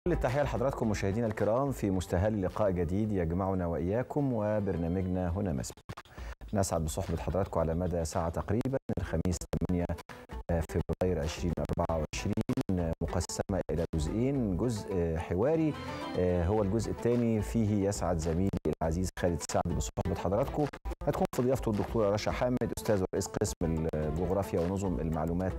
كل التحية لحضراتكم مشاهدينا الكرام في مستهل لقاء جديد يجمعنا وإياكم وبرنامجنا هنا مسبق نسعد بصحبة حضراتكم على مدى ساعة تقريبا من الخميس 8 فبراير 2024 مقسمة إلى جزئين جزء حواري هو الجزء الثاني فيه يسعد زميلي العزيز خالد سعد بصحبة حضراتكم هتكون في ضيافته الدكتورة رشا حامد أستاذ ورئيس قسم الجغرافيا ونظم المعلومات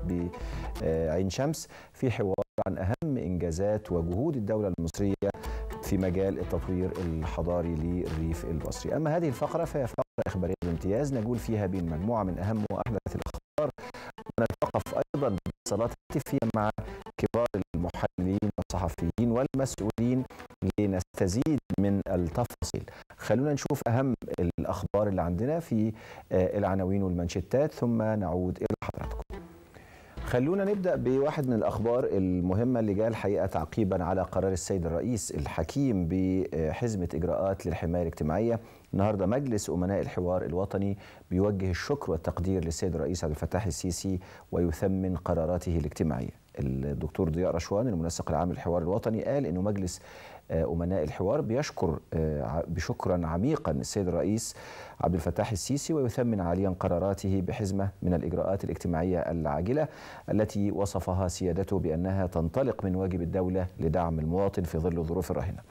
بعين شمس في حوار عن أهم إنجازات وجهود الدولة المصرية في مجال التطوير الحضاري للريف المصري أما هذه الفقرة فهي فقرة إخبارية بامتياز نجول فيها بين مجموعة من أهم وأحدث الأخبار ونتوقف أيضا باتصالات هاتفية مع كبار المحللين والصحفيين والمسؤولين لنستزيد من التفاصيل خلونا نشوف أهم الأخبار اللي عندنا في العناوين والمانشيتات ثم نعود إلى حضراتكم خلونا نبدا بواحد من الاخبار المهمه اللي جاء الحقيقه تعقيبا على قرار السيد الرئيس الحكيم بحزمه اجراءات للحمايه الاجتماعيه النهارده مجلس امناء الحوار الوطني بيوجه الشكر والتقدير للسيد الرئيس عبد الفتاح السيسي ويثمن قراراته الاجتماعيه الدكتور ضياء رشوان المنسق العام للحوار الوطني قال انه مجلس امناء الحوار بيشكر بشكرا عميقا السيد الرئيس عبد الفتاح السيسي ويثمن عاليا قراراته بحزمه من الاجراءات الاجتماعيه العاجله التي وصفها سيادته بانها تنطلق من واجب الدوله لدعم المواطن في ظل الظروف الراهنه.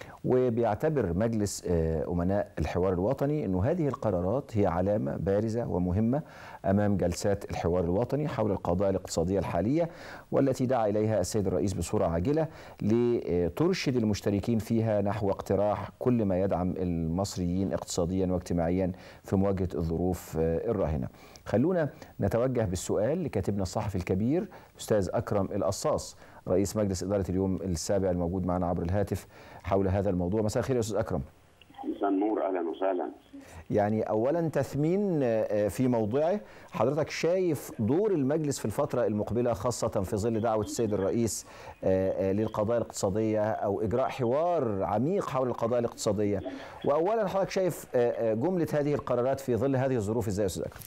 وبيعتبر مجلس أمناء الحوار الوطني أن هذه القرارات هي علامة بارزة ومهمة أمام جلسات الحوار الوطني حول القضايا الاقتصادية الحالية والتي دعا إليها السيد الرئيس بصورة عاجلة لترشد المشتركين فيها نحو اقتراح كل ما يدعم المصريين اقتصاديا واجتماعيا في مواجهة الظروف الراهنة خلونا نتوجه بالسؤال لكاتبنا الصحفي الكبير أستاذ أكرم القصاص رئيس مجلس إدارة اليوم السابع الموجود معنا عبر الهاتف حول هذا الموضوع مساء الخير يا أستاذ أكرم مساء النور أهلا وسهلا يعني أولا تثمين في موضعه حضرتك شايف دور المجلس في الفترة المقبلة خاصة في ظل دعوة السيد الرئيس للقضايا الاقتصادية أو إجراء حوار عميق حول القضايا الاقتصادية وأولا حضرتك شايف جملة هذه القرارات في ظل هذه الظروف إزاي يا أستاذ أكرم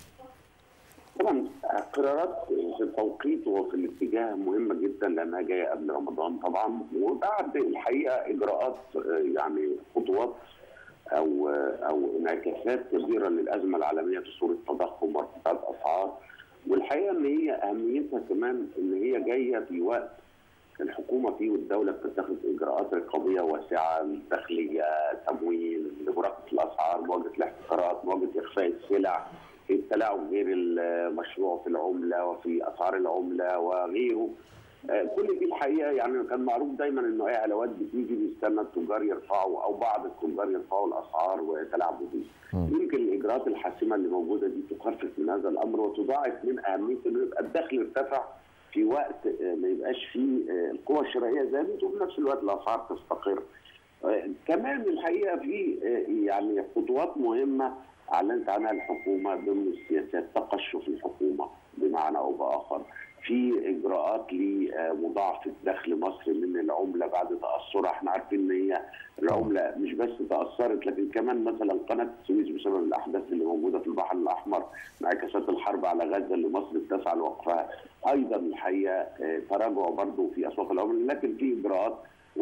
طبعا قرارات في التوقيت وفي الاتجاه مهمه جدا لانها جايه قبل رمضان طبعا وبعد الحقيقه اجراءات يعني خطوات او او انعكاسات كبيره للازمه العالميه في صوره تضخم وارتفاع الاسعار والحقيقه ان هي اهميتها كمان ان هي جايه في وقت الحكومه فيه والدوله بتتخذ اجراءات رقابيه واسعه داخليه تمويل لمراقبه الاسعار مواجهه الاحتكارات مواجهه اخفاء السلع التلاعب غير المشروع في العمله وفي اسعار العمله وغيره كل دي الحقيقه يعني كان معروف دايما انه اي علاوات بتيجي بيستنى التجار يرفعوا او بعض التجار يرفعوا الاسعار ويتلاعبوا بيه. يمكن الاجراءات الحاسمه اللي موجوده دي تخفف من هذا الامر وتضاعف من اهميه انه يبقى الدخل ارتفع في وقت ما يبقاش فيه القوى الشرائيه زادت وفي نفس الوقت الاسعار تستقر. كمان الحقيقه في يعني خطوات مهمه اعلنت عنها الحكومه ضمن السياسات تقشف الحكومه بمعنى او باخر في اجراءات لمضاعفه دخل مصر من العمله بعد تاثرها احنا عارفين ان هي العمله مش بس تاثرت لكن كمان مثلا قناه السويس بسبب الاحداث اللي موجوده في البحر الاحمر انعكاسات الحرب على غزه اللي مصر بتسعى لوقفها ايضا الحقيقه تراجع برضه في اسواق العمله لكن في اجراءات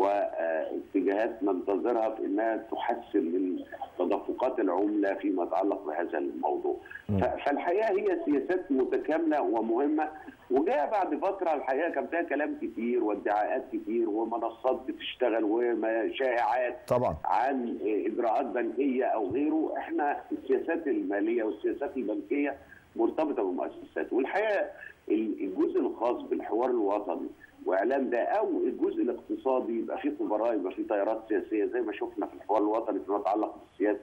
واتجاهات ننتظرها في انها تحسن من تدفقات العمله فيما يتعلق بهذا الموضوع. فالحقيقه هي سياسات متكامله ومهمه وجاء بعد فتره الحقيقه كان فيها كلام كتير وادعاءات كتير ومنصات بتشتغل وشائعات طبعا عن اجراءات بنكيه او غيره، احنا السياسات الماليه والسياسات البنكيه مرتبطه بالمؤسسات والحقيقه الجزء الخاص بالحوار الوطني واعلان ده او الجزء الاقتصادي يبقى فيه خبراء يبقى فيه تيارات سياسيه زي ما شفنا في الحوار الوطني فيما يتعلق بالسياسه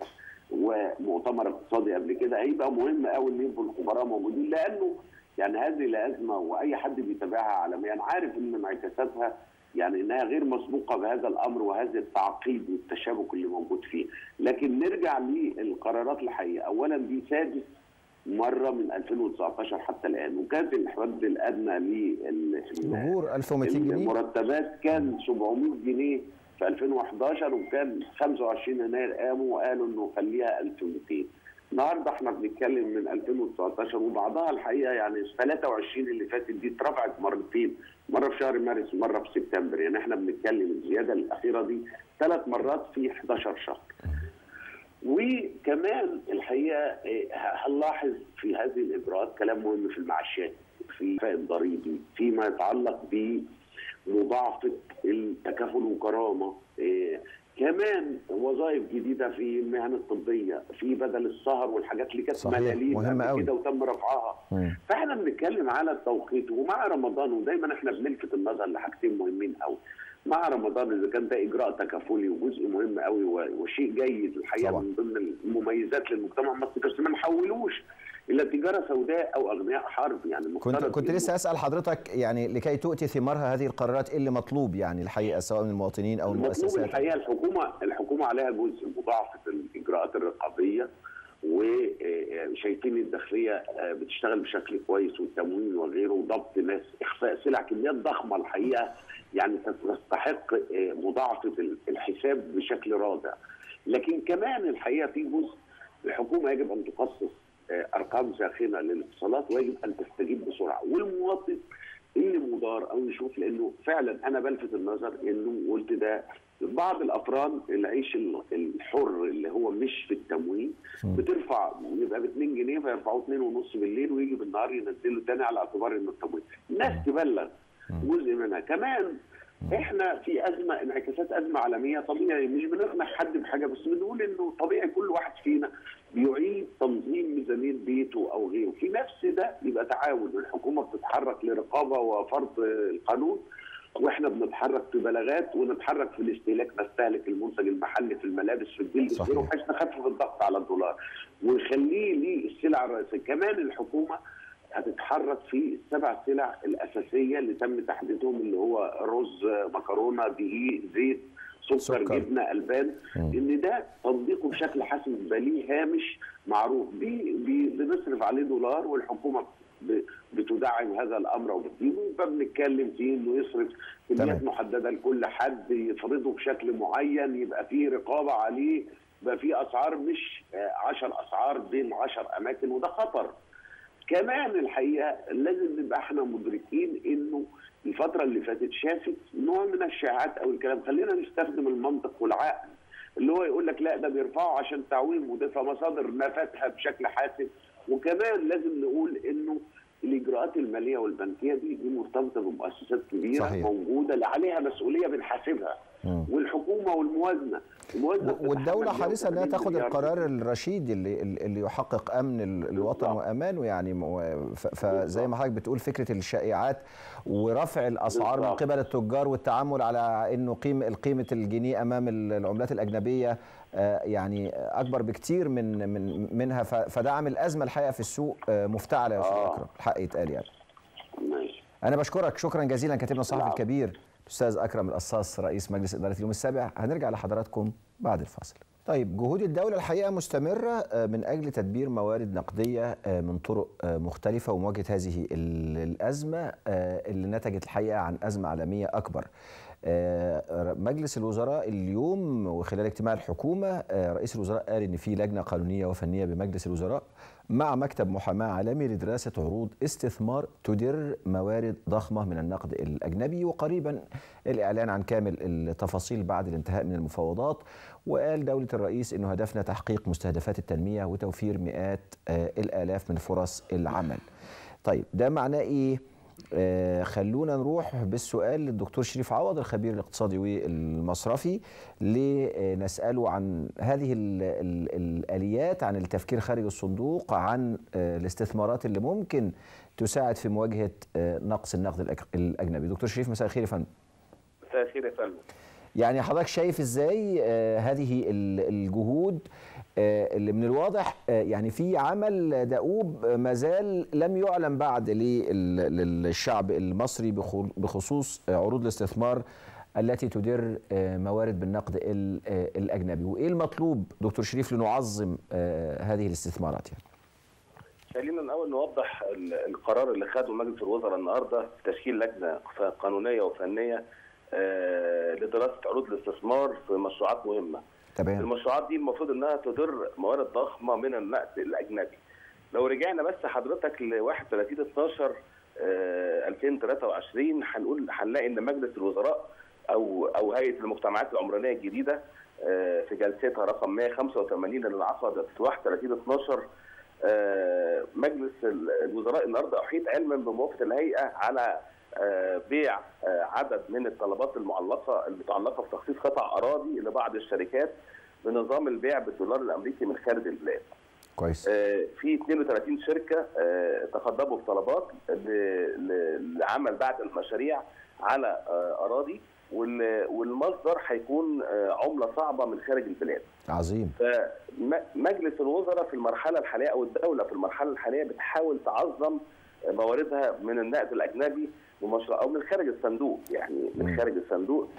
ومؤتمر اقتصادي قبل كده هيبقى مهم قوي ان يبقوا الخبراء موجودين لانه يعني هذه الازمه واي حد بيتابعها عالميا عارف ان انعكاساتها يعني انها غير مسبوقه بهذا الامر وهذا التعقيد والتشابك اللي موجود فيه، لكن نرجع للقرارات الحقيقه، اولا دي سادس مره من 2019 حتى الان وكانت الحد الادنى للمهور 1200 جنيه المرتبات كان 700 جنيه في 2011 وكان 25 يناير قاموا وقالوا انه خليها 1200 النهارده احنا بنتكلم من 2019 وبعضها الحقيقه يعني 23 اللي فاتت دي اترفعت مرتين مره في شهر مارس ومره في سبتمبر يعني احنا بنتكلم الزياده الاخيره دي ثلاث مرات في 11 شهر. وكمان الحقيقه اه، هنلاحظ في هذه الاجراءات كلام مهم في المعاشات في فائد ضريبي فيما يتعلق بمضاعفه التكافل وكرامه اه، كمان وظائف جديده في المهن الطبيه في بدل السهر والحاجات اللي كانت صحيح، ملاليم مهمة قبل أوي. كده وتم رفعها مم. فاحنا بنتكلم على التوقيت ومع رمضان ودايما احنا بنلفت النظر لحاجتين مهمين قوي مع رمضان اذا كان ده اجراء تكافلي وجزء مهم قوي و- وشيء جيد الحقيقه طبعا. من ضمن المميزات للمجتمع المصري بس ما نحولوش الى تجاره سوداء او اغنياء حرب يعني كنت المفترض كنت إنه- لسه اسال حضرتك يعني لكي تؤتي ثمارها هذه القرارات ايه اللي مطلوب يعني الحقيقه سواء من المواطنين او المطلوب المؤسسات الحقيقه الحكومه الحكومه عليها جزء مضاعفه الاجراءات الرقابيه وشايفين الداخليه بتشتغل بشكل كويس والتموين وغيره وضبط ناس اخفاء سلع كميات ضخمه الحقيقه يعني تستحق مضاعفه الحساب بشكل رادع لكن كمان الحقيقه في جزء الحكومه يجب ان تخصص ارقام ساخنه للاتصالات ويجب ان تستجيب بسرعه والمواطن اللي مدار او يشوف لانه فعلا انا بلفت النظر انه قلت ده بعض الافراد العيش ال- الحر اللي هو مش في التموين بترفع يبقى ب 2 جنيه فيرفعوه 2 ونص بالليل ويجي بالنهار ينزله تاني على اعتبار انه التموين الناس تبلغ جزء منها كمان احنا في ازمه انعكاسات ازمه عالميه طبيعي مش بنقنع حد بحاجه بس بنقول انه طبيعي كل واحد فينا بيعيد تنظيم ميزانيه بيته او غيره في نفس ده يبقى تعاون الحكومه بتتحرك لرقابه وفرض القانون واحنا بنتحرك في بلاغات ونتحرك في الاستهلاك نستهلك المنتج المحلي في الملابس في الجلد صحيح. في غيره بحيث نخفف الضغط على الدولار ونخليه للسلع الرئيسيه كمان الحكومه هتتحرك في السبع سلع الاساسيه اللي تم تحديدهم اللي هو رز مكرونه دقيق زيت سكر, سكر. سكر. جبنه البان مم. ان ده تطبيقه بشكل حسن يبقى ليه هامش معروف بي بي بنصرف عليه دولار والحكومه ب- بتدعم هذا الامر وبتجيبه فبنتكلم فيه انه يصرف كميات تمام. محدده لكل حد يفرضه بشكل معين يبقى فيه رقابه عليه يبقى فيه اسعار مش 10 اسعار بين 10 اماكن وده خطر كمان الحقيقه لازم نبقى احنا مدركين انه الفتره اللي فاتت شافت نوع من الشائعات او الكلام خلينا نستخدم المنطق والعقل اللي هو يقول لك لا ده بيرفعوا عشان تعويم وده فمصادر نفتها بشكل حاسم وكمان لازم نقول انه الاجراءات الماليه والبنكيه دي دي مرتبطه بمؤسسات كبيره صحيح. موجوده اللي عليها مسؤوليه بنحاسبها مم. والحكومه والموازنه الموازنه و- والدولة بتتحمل حريصة انها 180 تاخد مليار القرار الرشيد اللي اللي يحقق امن ال- الوطن بالظبط. وامانه يعني م- ف- فزي ما حضرتك بتقول فكرة الشائعات ورفع الاسعار من بالظبط. قبل التجار والتعامل على انه قيم قيمة الجنيه امام ال- العملات الاجنبية آه، يعني اكبر بكتير من من منها ف- فده عامل ازمة الحقيقة في السوق آه، مفتعلة يا استاذ آه. اكرم الحق يتقال يعني ماشي انا بشكرك شكرا جزيلا كاتبنا الصحفي العفو. الكبير الاستاذ اكرم القصاص رئيس مجلس اداره اليوم السابع هنرجع لحضراتكم بعد الفاصل طيب جهود الدولة الحقيقة مستمرة آه، من أجل تدبير موارد نقدية آه، من طرق آه، مختلفة ومواجهة هذه ال- الأزمة آه، اللي نتجت الحقيقة عن أزمة عالمية أكبر آه، مجلس الوزراء اليوم وخلال اجتماع الحكومة آه، رئيس الوزراء قال إن في لجنة قانونية وفنية بمجلس الوزراء مع مكتب محاماة عالمي لدراسة عروض استثمار تدر موارد ضخمة من النقد الأجنبي وقريبا الإعلان عن كامل التفاصيل بعد الانتهاء من المفاوضات وقال دولة الرئيس أنه هدفنا تحقيق مستهدفات التنمية وتوفير مئات آه، الآلاف من فرص العمل طيب ده معناه إيه؟ آه، خلونا نروح بالسؤال للدكتور شريف عوض الخبير الاقتصادي والمصرفي لنسأله عن هذه ال ال الآليات عن التفكير خارج الصندوق عن آه، الاستثمارات اللي ممكن تساعد في مواجهة آه، نقص النقد الأك- الأجنبي دكتور شريف مساء الخير يا فندم مساء الخير يا فندم يعني حضرتك شايف ازاي آه، هذه ال- الجهود آه، اللي من الواضح آه، يعني في عمل دؤوب آه، ما زال لم يعلن بعد لل- للشعب المصري بخو- بخصوص آه، عروض الاستثمار التي تدر آه، موارد بالنقد ال- آه، الاجنبي وايه المطلوب دكتور شريف لنعظم آه، هذه الاستثمارات يعني خلينا الاول نوضح ال- القرار اللي خده مجلس الوزراء النهارده في تشكيل لجنه ف- قانونيه وفنيه آه، لدراسه عروض الاستثمار في مشروعات مهمه تمام المشروعات دي المفروض انها تدر موارد ضخمه من النقد الاجنبي لو رجعنا بس حضرتك ل 31 12 آه، 2023 هنقول هنلاقي ان مجلس الوزراء او او هيئه المجتمعات العمرانيه الجديده آه، في جلستها رقم 185 اللي انعقدت في 31 12 آه، مجلس ال- الوزراء النهارده احيط علما بموافقه الهيئه على آه، بيع آه، عدد من الطلبات المعلقه المتعلقه بتخصيص قطع اراضي لبعض الشركات بنظام البيع بالدولار الامريكي من خارج البلاد. كويس آه، في 32 شركه آه، تقدموا بطلبات ل- ل- لعمل بعض المشاريع على آه، اراضي وال- والمصدر هيكون آه، عمله صعبه من خارج البلاد. عظيم فمجلس الوزراء في المرحله الحاليه او الدوله في المرحله الحاليه بتحاول تعظم مواردها من النقد الاجنبي ومشروع او من خارج الصندوق يعني مم. من خارج الصندوق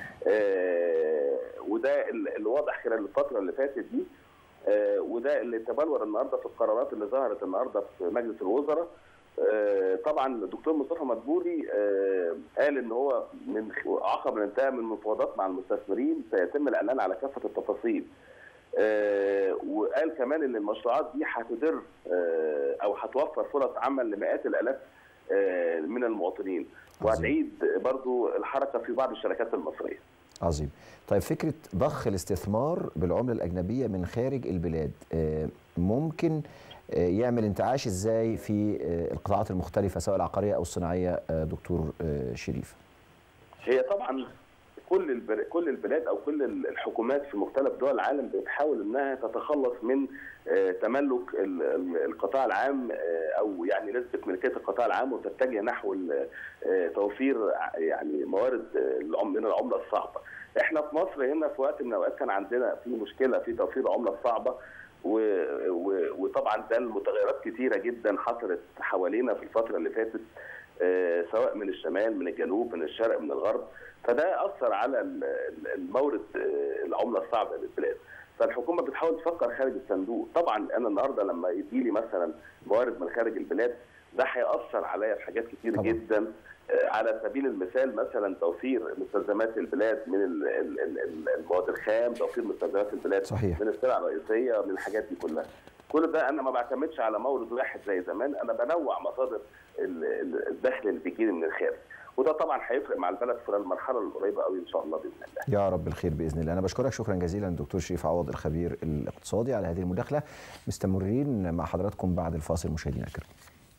آه وده ال- اللي واضح خلال الفتره اللي فاتت دي آه وده اللي تبلور النهارده في القرارات اللي ظهرت النهارده في مجلس الوزراء آه طبعا الدكتور مصطفى مدبولي آه قال ان هو من عقب الانتهاء من المفاوضات مع المستثمرين سيتم الاعلان على كافه التفاصيل آه، وقال كمان ان المشروعات دي هتدر آه، او هتوفر فرص عمل لمئات الالاف آه، من المواطنين عظيم. وهتعيد برضو الحركه في بعض الشركات المصريه عظيم طيب فكرة ضخ الاستثمار بالعملة الأجنبية من خارج البلاد آه، ممكن آه، يعمل انتعاش ازاي في آه، القطاعات المختلفة سواء العقارية أو الصناعية آه، دكتور آه، شريف هي طبعا كل البر... كل البلاد او كل الحكومات في مختلف دول العالم بتحاول انها تتخلص من آه، تملك ال- ال- القطاع العام آه، او يعني نسبه ملكيه القطاع العام وتتجه نحو ال- آه، توفير ع- يعني موارد آه، العم- من العمله الصعبه. احنا في مصر هنا في وقت من الاوقات كان عندنا في مشكله في توفير العمله الصعبه و... و... وطبعا ده المتغيرات كتيره جدا حصلت حوالينا في الفتره اللي فاتت آه، سواء من الشمال من الجنوب من الشرق من الغرب فده اثر على ال- ال- المورد آه، العمله الصعبه للبلاد فالحكومه بتحاول تفكر خارج الصندوق طبعا انا النهارده لما يجي لي مثلا موارد من خارج البلاد ده هياثر عليا في حاجات كتير طبعاً. جدا آه، على سبيل المثال مثلا توفير مستلزمات البلاد من ال- ال- ال- ال- المواد الخام توفير مستلزمات البلاد صحيح. من السلع الرئيسيه من الحاجات دي كلها كل ده انا ما بعتمدش على مورد واحد زي زمان انا بنوع مصادر ال- ال- الدخل اللي بيجيلي من الخارج وده طبعا هيفرق مع البلد في المرحله القريبه قوي ان شاء الله باذن الله يا رب الخير باذن الله انا بشكرك شكرا جزيلا دكتور شريف عوض الخبير الاقتصادي على هذه المداخله مستمرين مع حضراتكم بعد الفاصل مشاهدينا الكرام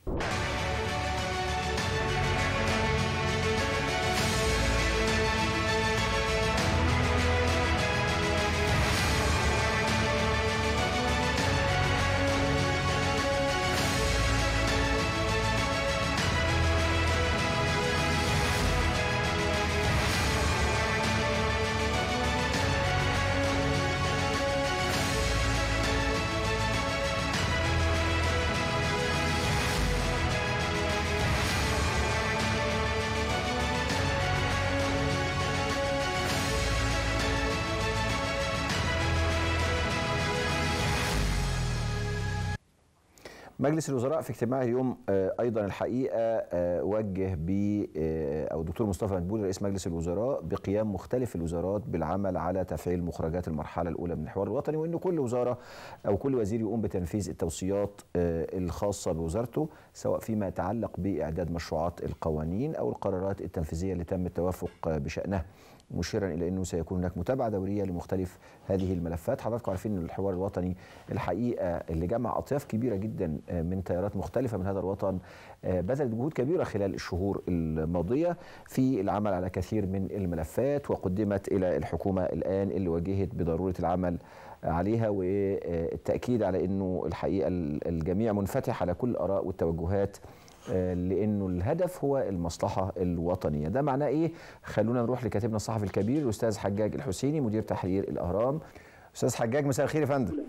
مجلس الوزراء في اجتماعه اليوم آه، ايضا الحقيقه آه، وجه ب آه، او الدكتور مصطفى مدبولي رئيس مجلس الوزراء بقيام مختلف الوزارات بالعمل على تفعيل مخرجات المرحله الاولى من الحوار الوطني وان كل وزاره او كل وزير يقوم بتنفيذ التوصيات آه، الخاصه بوزارته سواء فيما يتعلق باعداد مشروعات القوانين او القرارات التنفيذيه اللي تم التوافق آه، بشانها مشيرا الى انه سيكون هناك متابعه دوريه لمختلف هذه الملفات حضراتكم عارفين ان الحوار الوطني الحقيقه اللي جمع اطياف كبيره جدا آه، من تيارات مختلفه من هذا الوطن آه، بذلت جهود كبيره خلال الشهور الماضيه في العمل على كثير من الملفات وقدمت الى الحكومه الان اللي وجهت بضروره العمل عليها والتاكيد على انه الحقيقه الجميع منفتح على كل الاراء والتوجهات آه، لانه الهدف هو المصلحه الوطنيه ده معناه ايه خلونا نروح لكاتبنا الصحفي الكبير الاستاذ حجاج الحسيني مدير تحرير الاهرام استاذ حجاج مساء الخير يا فندم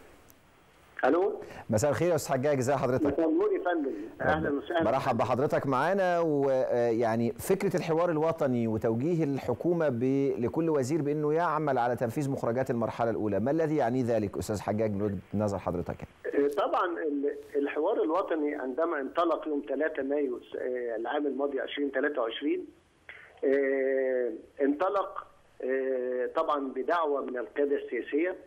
الو مساء الخير يا استاذ حجاج ازي حضرتك مساء النور يا فندم اهلا وسهلا مرحب بحضرتك معانا ويعني فكره الحوار الوطني وتوجيه الحكومه ب... لكل وزير بانه يعمل على تنفيذ مخرجات المرحله الاولى ما الذي يعني ذلك استاذ حجاج من وجهه نظر حضرتك آه، طبعا ال- الحوار الوطني عندما انطلق يوم 3 مايو آه، العام الماضي 2023 آه، انطلق آه، طبعا بدعوه من القياده السياسيه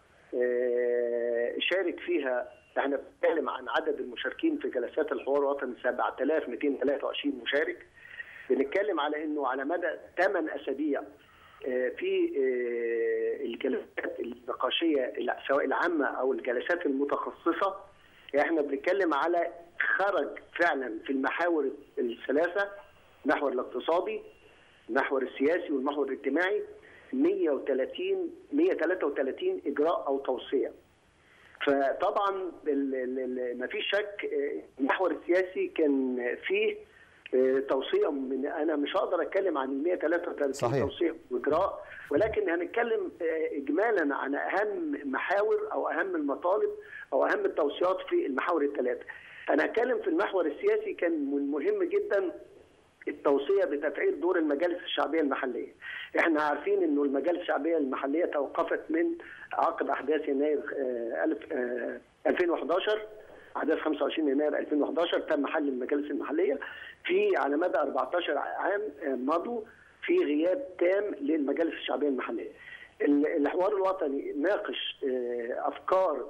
آه، شارك فيها احنا بنتكلم عن عدد المشاركين في جلسات الحوار الوطني 7223 مشارك بنتكلم على انه على مدى 8 اسابيع آه، في آه، الجلسات النقاشيه سواء العامه او الجلسات المتخصصه احنا بنتكلم على خرج فعلا في المحاور الثلاثه المحور الاقتصادي المحور السياسي والمحور الاجتماعي 130 133 اجراء او توصيه فطبعا ما فيش شك المحور السياسي كان فيه توصيه من انا مش هقدر اتكلم عن ال 133 صحيح. توصيه واجراء ولكن هنتكلم اجمالا عن اهم محاور او اهم المطالب او اهم التوصيات في المحاور الثلاثه. انا هتكلم في المحور السياسي كان من مهم جدا التوصيه بتفعيل دور المجالس الشعبيه المحليه. احنا عارفين انه المجالس الشعبيه المحليه توقفت من عقب احداث يناير آه، ألف- آه، 2011 احداث 25 يناير 2011 تم حل المجالس المحليه في على مدى 14 عام آه، مضوا في غياب تام للمجالس الشعبيه المحليه. ال- الحوار الوطني ناقش آه، افكار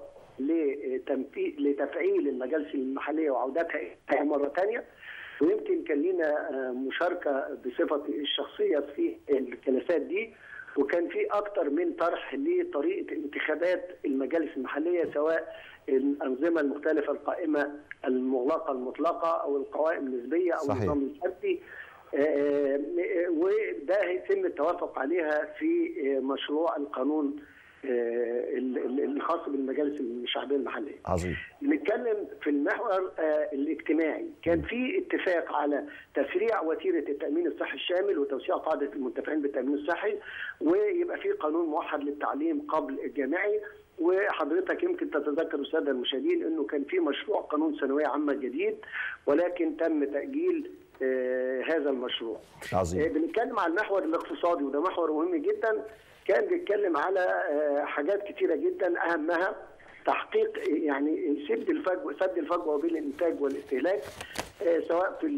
لتنفيذ لتفعيل المجالس المحليه وعودتها إليها مره ثانيه ويمكن كان لنا آه، مشاركه بصفتي الشخصيه في الجلسات دي وكان في اكتر من طرح لطريقه انتخابات المجالس المحليه سواء الانظمه المختلفه القائمه المغلقه المطلقه او القوائم النسبيه او صحيح. النظام الفردي آه، آه، وده هيتم التوافق عليها في آه، مشروع القانون آه، ال- ال- الخاص بالمجالس الشعبيه المحليه. عظيم نتكلم في المحور آه، الاجتماعي كان في اتفاق على تسريع وتيره التامين الصحي الشامل وتوسيع قاعده المنتفعين بالتامين الصحي ويبقى في قانون موحد للتعليم قبل الجامعي وحضرتك يمكن تتذكر الساده المشاهدين انه كان في مشروع قانون ثانويه عامه جديد ولكن تم تاجيل آه، هذا المشروع. آه، عظيم بنتكلم على المحور الاقتصادي وده محور مهم جدا كان بيتكلم على آه، حاجات كتيره جدا اهمها تحقيق يعني سد الفجوه سد الفجوه بين الانتاج والاستهلاك آه، سواء في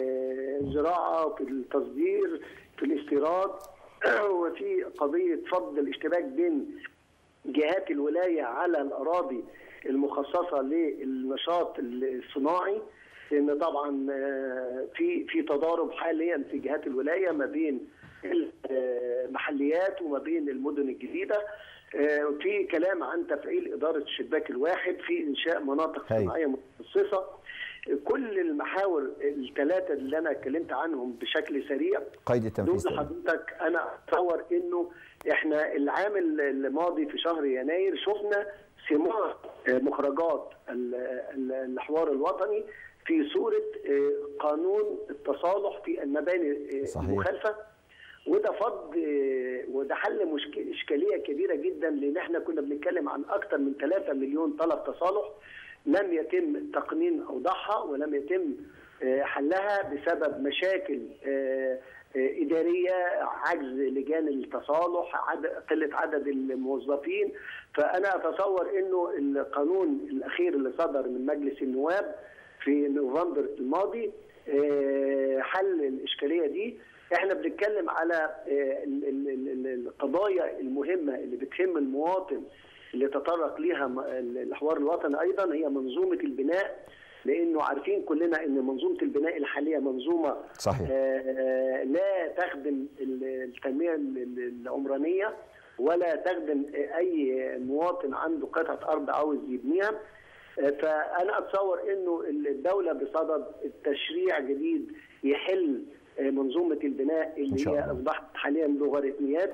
الزراعه في التصدير في الاستيراد وفي قضيه فض الاشتباك بين جهات الولايه على الاراضي المخصصه للنشاط الصناعي لان طبعا آه، في في تضارب حاليا في جهات الولايه ما بين المحليات وما بين المدن الجديده آه، في كلام عن تفعيل اداره الشباك الواحد في انشاء مناطق هاي. صناعيه متخصصه كل المحاور الثلاثه اللي انا اتكلمت عنهم بشكل سريع قيد التنفيذ دول تقريباً. حضرتك انا اتصور انه احنا العام الماضي في شهر يناير شفنا ثمار مخرجات ال- ال- الحوار الوطني في صوره آه، قانون التصالح في المباني آه، صحيح. المخالفه وده فض آه، وده حل مشكله اشكاليه كبيره جدا لان احنا كنا بنتكلم عن اكثر من 3 مليون طلب تصالح لم يتم تقنين اوضاعها ولم يتم آه، حلها بسبب مشاكل آه، آه، اداريه عجز لجان التصالح عدد قله عدد الموظفين فانا اتصور انه القانون الاخير اللي صدر من مجلس النواب في نوفمبر الماضي آه، حل الاشكاليه دي احنا بنتكلم على آه، ال- ال- ال- القضايا المهمه اللي بتهم المواطن اللي تطرق ليها م- الحوار الوطني ايضا هي منظومه البناء لانه عارفين كلنا ان منظومه البناء الحاليه منظومه صحيح آه، لا تخدم ال- التنميه ال- ال- العمرانيه ولا تخدم اي مواطن عنده قطعه ارض عاوز يبنيها آه، فانا اتصور انه الدوله بصدد تشريع جديد يحل آه، منظومه البناء إن اللي شاء هي الله. اصبحت حاليا لوغاريتميات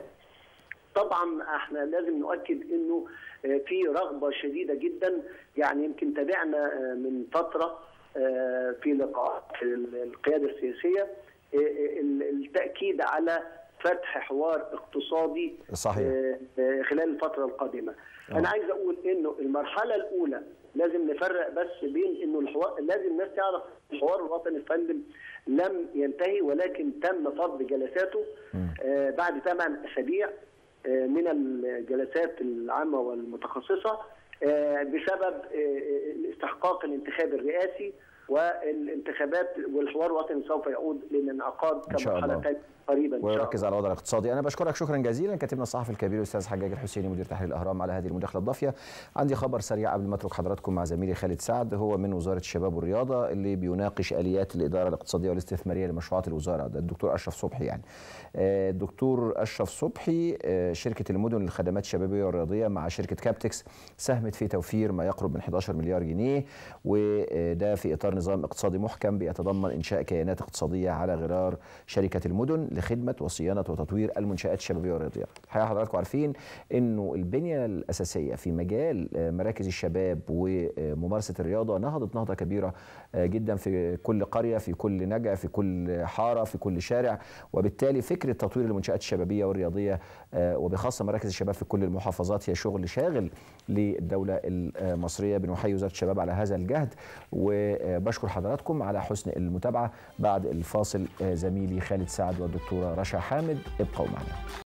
طبعا احنا لازم نؤكد انه آه، في رغبه شديده جدا يعني يمكن تابعنا آه، من فتره آه، في لقاءات في القياده السياسيه آه، آه، التاكيد على فتح حوار اقتصادي صحيح. آه، آه، خلال الفتره القادمه. انا عايز اقول انه المرحله الاولى لازم نفرق بس بين انه الحوار لازم الناس تعرف الحوار الوطني الفندم لم ينتهي ولكن تم فض جلساته آه، بعد ثمان اسابيع آه، من الجلسات العامه والمتخصصه آه، بسبب آه، الاستحقاق الانتخابي الرئاسي والانتخابات والحوار الوطني سوف يعود للانعقاد إن شاء كمرحله الله. ثانيه قريبا ان شاء ويركز الله على الوضع الاقتصادي انا بشكرك شكرا جزيلا كاتبنا الصحفي الكبير الاستاذ حجاج الحسيني مدير تحرير الاهرام على هذه المداخله الضافيه عندي خبر سريع قبل ما اترك حضراتكم مع زميلي خالد سعد هو من وزاره الشباب والرياضه اللي بيناقش اليات الاداره الاقتصاديه والاستثماريه لمشروعات الوزاره ده الدكتور اشرف صبحي يعني آه، الدكتور اشرف صبحي آه، شركه المدن للخدمات الشبابيه والرياضيه مع شركه كابتكس ساهمت في توفير ما يقرب من 11 مليار جنيه وده في اطار نظام اقتصادي محكم بيتضمن انشاء كيانات اقتصاديه على غرار شركه المدن لخدمه وصيانه وتطوير المنشات الشبابيه والرياضيه. الحقيقه حضراتكم عارفين انه البنيه الاساسيه في مجال آه، مراكز الشباب وممارسه الرياضه نهضت نهضه كبيره آه، جدا في كل قريه في كل نجع في كل حاره في كل شارع وبالتالي فكره تطوير المنشات الشبابيه والرياضيه آه، وبخاصه مراكز الشباب في كل المحافظات هي شغل شاغل للدوله المصريه بنحيي وزاره الشباب على هذا الجهد وبشكر حضراتكم على حسن المتابعه بعد الفاصل آه، زميلي خالد سعد والدكتوره رشا حامد ابقوا معنا